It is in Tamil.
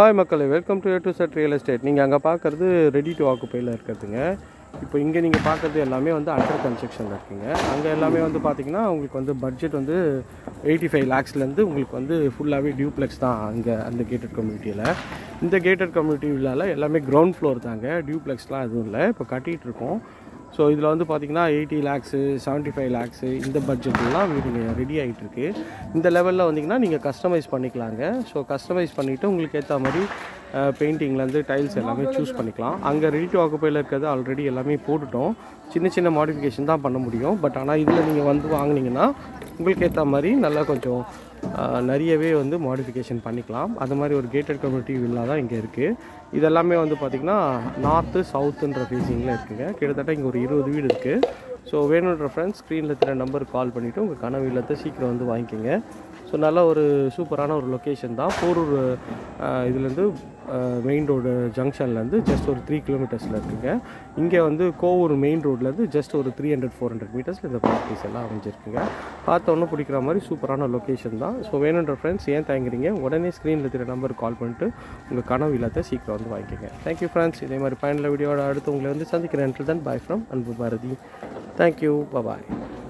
ஹாய் மக்களே welcome to A to Z real estate நீங்கள் அங்கே பார்க்குறது ரெடி டு ஆக்குப்பையில் இருக்கிறதுங்க இப்போ இங்கே நீங்கள் பார்க்குறது எல்லாமே வந்து அண்டர் கன்ஸ்ட்ரக்ஷனில் இருக்குங்க அங்கே எல்லாமே வந்து பார்த்தீங்கன்னா உங்களுக்கு வந்து பட்ஜெட் வந்து எயிட்டி ஃபைவ் லேக்ஸ்லேருந்து உங்களுக்கு வந்து ஃபுல்லாகவே டியூப்ளெக்ஸ் தான் அங்கே அந்த கேட்டட் கம்யூனிட்டியில் இந்த கேட்டட் கம்யூனிட்டி விழாவில் எல்லாமே கிரவுண்ட் ஃப்ளோர் தாங்க டியூப்ளெக்ஸ்லாம் எதுவும் இல்லை இப்போ கட்டிகிட்டு இருக்கோம் ஸோ இதில் வந்து பார்த்தீங்கன்னா eighty lakhs seventy five lakhs இந்த பட்ஜெட்லாம் வீடுங்க ரெடி ஆகிட்டு இருக்கு இந்த லெவலில் வந்தீங்கன்னா நீங்கள் கஸ்டமைஸ் பண்ணிக்கலாங்க ஸோ கஸ்டமைஸ் பண்ணிவிட்டு உங்களுக்கு ஏற்ற மாதிரி பெயிண்டிங்லேருந்து டைல்ஸ் எல்லாமே சூஸ் பண்ணிக்கலாம் அங்கே ரெடி டு ஆக்குப்பையில் இருக்கிறது ஆல்ரெடி எல்லாமே போட்டுட்டோம் சின்ன சின்ன மாடிஃபிகேஷன் தான் பண்ண முடியும் பட் ஆனால் இதில் நீங்கள் வந்து வாங்குனீங்கன்னா உங்களுக்கு ஏற்ற மாதிரி நல்லா கொஞ்சம் ஆஹ், நிறையவே வந்து மாடிஃபிகேஷன் பண்ணிக்கலாம் அது மாதிரி ஒரு கேட்டட் கம்யூனிட்டி வில்லா தான் இங்கே இருக்குது இதெல்லாமே வந்து பார்த்திங்கன்னா நார்த்து சவுத்துன்ற ஃபேஸிங்கில் இருக்குங்க கிட்டத்தட்ட இங்கே ஒரு இருபது வீடு இருக்குது ஸோ வேணுன்ற ஃப்ரெண்ட்ஸ் ஸ்க்ரீனில் இருக்கிற நம்பருக்கு கால் பண்ணிவிட்டு உங்கள் கனவு இல்லத்தை சீக்கிரம் வந்து வாங்கிக்கோங்க ஸோ நல்ல ஒரு சூப்பரான ஒரு லொக்கேஷன் தான் போரூர் ஆஹ், இதுலேருந்து மெயின் ரோடு ஜங்ஷன்லேருந்து ஜஸ்ட் ஒரு த்ரீ கிலோமீட்டர்ஸில் இருக்குங்க இங்கே வந்து கோவூர் மெயின் ரோட்லேருந்து ஜஸ்ட் ஒரு த்ரீ ஹண்ட்ரட் ஃபோர் ஹண்ட்ரட் மீட்டர்ஸில் இந்த ப்ராப்பர்ட்டிஸ் எல்லாம் அமைஞ்சிருக்குங்க பார்த்தோன்னே பிடிக்கிற மாதிரி சூப்பரான லொக்கேஷன் தான் ஸோ வேணுன்ற ஃப்ரெண்ட்ஸ் ஏன் தயங்குறீங்க உடனே ஸ்க்ரீனில் இருக்கிற நம்பருக்கு கால் பண்ணிட்டு உங்கள் கனவு இல்லத்தை சீக்கிரம் வந்து வாங்கிக்கோங்க தேங்க்யூ ஃப்ரெண்ட்ஸ் இதே மாதிரி பயனுள்ள வீடியோட அடுத்து உங்களை வந்து சந்திக்கிறேன் தான் பாய் ஃப்ரம் அன்பு பாரதி தேங்க்யூ பாய்